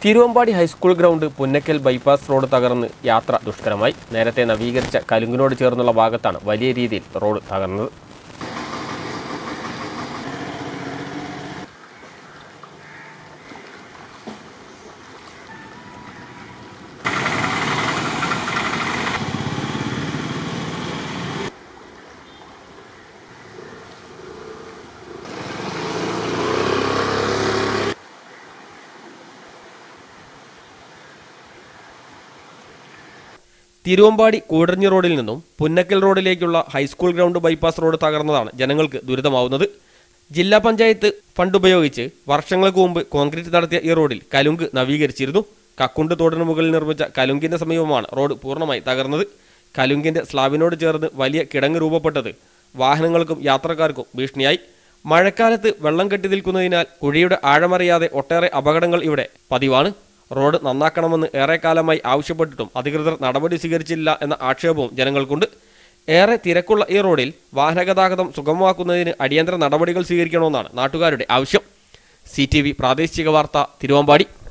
Thiruvambady high school ground Punnakkal bypass road തകർന്ന് യാത്ര ദുഷ്കരമായി നേരത്തെ നവീകരിച്ച കലുങ്കിനോട് ചേർന്നുള്ള ഭാഗത്താണ് വലിയ രീതിയിൽ റോഡ് തകർന്നത് തിരുവമ്പാടി കൂടഞ്ഞി റോഡിൽ നിന്നും പുന്നക്കൽ റോഡിലേക്കുള്ള ഹൈസ്കൂൾ ഗ്രൗണ്ട് ബൈപ്പാസ് റോഡ് തകർന്നതാണ് ജനങ്ങൾക്ക് ദുരിതമാവുന്നത് ജില്ലാ പഞ്ചായത്ത് ഫണ്ട് ഉപയോഗിച്ച് വർഷങ്ങൾക്ക് മുമ്പ് കോൺക്രീറ്റ് നടത്തിയ ഈ റോഡിൽ കലുങ്ക് നവീകരിച്ചിരുന്നു കക്കുണ്ട് തോടിന് മുകളിൽ നിർമ്മിച്ച കലുങ്കിന്റെ സമീപമാണ് റോഡ് പൂർണ്ണമായി തകർന്നത് കലുങ്കിന്റെ സ്ലാബിനോട് ചേർന്ന് വലിയ കിടങ്ങ് രൂപപ്പെട്ടത് വാഹനങ്ങൾക്കും യാത്രക്കാർക്കും ഭീഷണിയായി മഴക്കാലത്ത് വെള്ളം കെട്ടി നിൽക്കുന്നതിനാൽ കുഴിയുടെ ആഴമറിയാതെ ഒട്ടേറെ അപകടങ്ങൾ ഇവിടെ പതിവാണ് റോഡ് നന്നാക്കണമെന്ന് ഏറെക്കാലമായി ആവശ്യപ്പെട്ടിട്ടും അധികൃതർ നടപടി സ്വീകരിച്ചില്ല എന്ന ആക്ഷേപവും ജനങ്ങൾക്കുണ്ട് ഏറെ തിരക്കുള്ള ഈ റോഡിൽ വാഹനഗതാഗതം സുഗമമാക്കുന്നതിന് അടിയന്തര നടപടികൾ സ്വീകരിക്കണമെന്നാണ് നാട്ടുകാരുടെ ആവശ്യം സി പ്രാദേശിക വാർത്ത തിരുവമ്പാടി